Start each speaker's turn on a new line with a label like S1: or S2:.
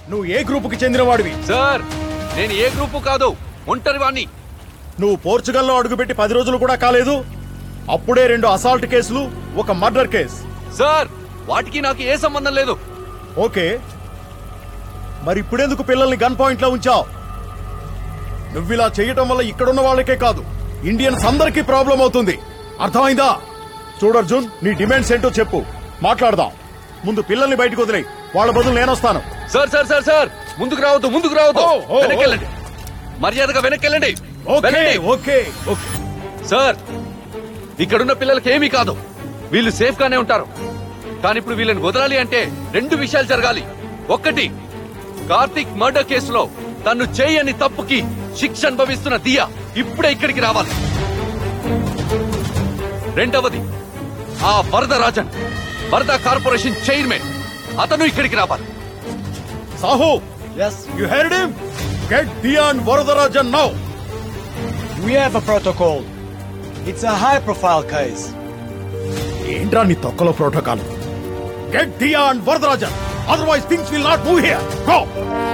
S1: నువ్వు ఏ గ్రూపుకి చెందినవాడివి
S2: సార్ నేను ఏ గ్రూపు కాదు ఒంటరి వాణ్ణి
S1: నువ్వు పోర్చుగల్లో అడుగుపెట్టి పది రోజులు కూడా కాలేదు అప్పుడే రెండు అసాల్ట్ కేసులు ఒక మర్డర్ కేసు
S2: సార్ వాటికి నాకు ఏ సంబంధం లేదు
S1: ఓకే మరి ఇప్పుడెందుకు పిల్లల్ని గన్ పాయింట్ లో ఉంచావు నువ్విలా చేయటం వల్ల ఇక్కడున్న వాళ్ళకే కాదు ఇండియన్స్ అందరికీ ప్రాబ్లం అవుతుంది అర్థమైందా చూడు అర్జున్ నీ డిమాండ్స్ ఏంటో చెప్పు మాట్లాడదాం ముందు పిల్లల్ని బయటకు వదిలేయి వాళ్ళ బదులు నేనొస్తాను
S2: సార్ సార్ సార్ సార్ ముందుకు రావద్దు ముందుకు రావద్దు
S1: ఓ, ఓ,
S2: వెనక్కి వెళ్ళండి మర్యాదగా వెనక్కి వెళ్ళండి
S1: ఓకే
S2: వెళ్ళండి.
S1: ఓకే ఓకే
S2: సార్ ఇక్కడున్న పిల్లలకి ఏమీ కాదు వీళ్ళు సేఫ్ గానే ఉంటారు కానీ ఇప్పుడు వీళ్ళని వదలాలి అంటే రెండు విషయాలు జరగాలి ఒక్కటి కార్తిక్ మర్డర్ కేసులో తను చేయని తప్పుకి శిక్ష అనుభవిస్తున్న దియా ఇప్పుడే ఇక్కడికి రావాలి రెండవది ఆ వరదరాజన్ వరద కార్పొరేషన్ చైర్మన్ అతను ఇక్కడికి రావాలి
S1: Sahu
S3: Yes,
S1: you heard him get beyond Varadarajan now
S3: we have a protocol. It's a high profile case.
S1: ఏంట్రా నీ తొక్కలో protocol get beyond Varadarajan otherwise things will not move here go